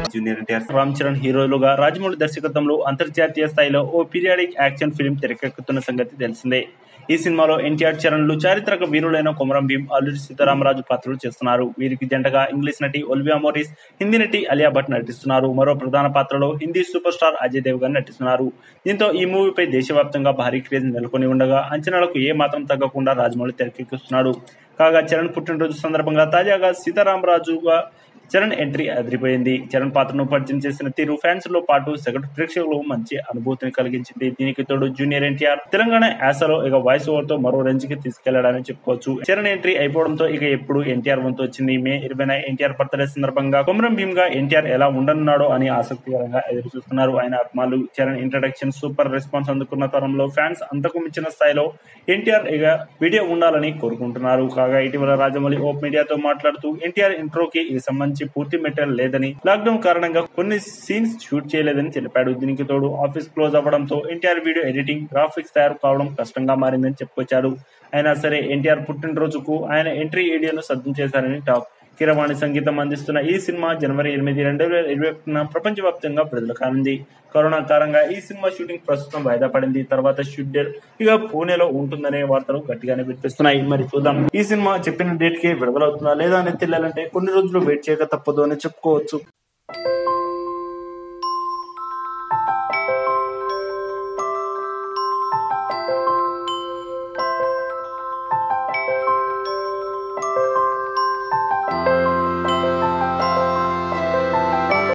junior NTR Ram Charan హీరోలుగా రాజమౌళి దర్శకత్వంలో అంతర్జాతీయ స్థాయిలో ఓ పీరియాడిక్ యాక్షన్ ఫిల్మ్ తెరకెక్కుతున్న సంగతి తెలిసిందే ఈ సినిమాలో ఎన్టీఆర్ చరణ్లు చారిత్రక వీరులైన కొమరం భీం అల్లూరి సీతారామరాజు పాత్రలు చేస్తున్నారు వీరికి జంటగా ఇంగ్లీష్ నటి ఒలివియా మోరిస్ హిందీ నటి అలియా భట్ నటిస్తున్నారు మరో ప్రధాన పాత్రలో హిందీ సూపర్ స్టార్ అజయ్ దేవ్ గారు నటిస్తున్నారు దీంతో ఈ మూవీపై దేశవ్యాప్తంగా భారీ క్రేజ్ నెలకొని ఉండగా అంచనాలకు ఏ మాత్రం తగ్గకుండా రాజమౌళి తెరకెక్కిస్తున్నాడు కాగా చరణ్ పుట్టినరోజు సందర్భంగా తాజాగా సీతారామరాజుగా చరణ్ ఎంట్రీ అదిరిపోయింది చరణ్ పాత్రను పరిచయం చేసిన తీరు ఫ్యాన్స్ లో పాటు సగటు ప్రేక్షకులు మంచి అనుభూతిని కలిగించింది దీనికి తోడు జూనియర్ ఎన్టీఆర్ తెలంగాణ యాసలో ఇక వాయిస్ ఓవర్ తో మరో రేంజ్ కి తీసుకెళ్లాడని చెప్పుకోవచ్చు చరణ్ ఎంట్రీ అయిపోవడంతో ఇక ఎప్పుడు ఎన్టీఆర్ వంతు వచ్చింది మే ఇరవై ఎన్టీఆర్ బర్త్డే సందర్భంగా కొమరం భీమ్ గా ఎన్టీఆర్ ఎలా ఉండనున్నాడో అని ఆసక్తికరంగా ఎదురు చూస్తున్నారు ఆయన ఆత్మాలు చరణ్ ఇంట్రడక్షన్ సూపర్ రెస్పాన్స్ అందుకున్న తరంలో ఫ్యాన్స్ అంతకు మించిన స్థాయిలో ఎన్టీఆర్ ఇక వీడియో ఉండాలని కోరుకుంటున్నారు కాగా ఇటీవల రాజమౌళి ఓప్ మీడియాతో మాట్లాడుతూ ఎన్టీఆర్ ఇంట్రోకి ఇది సంబంధించి పూర్తి మెటీరియల్ లేదని లాక్డౌన్ కారణంగా కొన్ని సీన్స్ షూట్ చేయలేదని తెలిపాడు దీనికి తోడు ఆఫీస్ క్లోజ్ అవ్వడంతో ఎన్టీఆర్ వీడియో ఎడిటింగ్ గ్రాఫిక్స్ తయారు కావడం కష్టంగా మారిందని చెప్పుకొచ్చాడు అయినా సరే ఎన్టీఆర్ పుట్టినరోజుకు ఆయన ఎంట్రీ వీడియోను సిద్ధం చేశారని టాక్ కీరవాణి సంగీతం అందిస్తున్న ఈ సినిమా జనవరి ఎనిమిది రెండు వేల ఇరవై ఒకటిన ప్రపంచవ్యాప్తంగా విడుదల కానుంది కరోనా కారణంగా ఈ సినిమా షూటింగ్ ప్రస్తుతం వాయిదా పడింది తర్వాత షెడ్యూల్ ఇక పూణేలో ఉంటుందనే వార్తలు గట్టిగానే వినిపిస్తున్నాయి మరి చూద్దాం ఈ సినిమా చెప్పిన డేట్ కి విడుదలవుతుందా లేదా అనేది తెలియాలంటే కొన్ని రోజులు వెయిట్ చేయక తప్పదు అని చెప్పుకోవచ్చు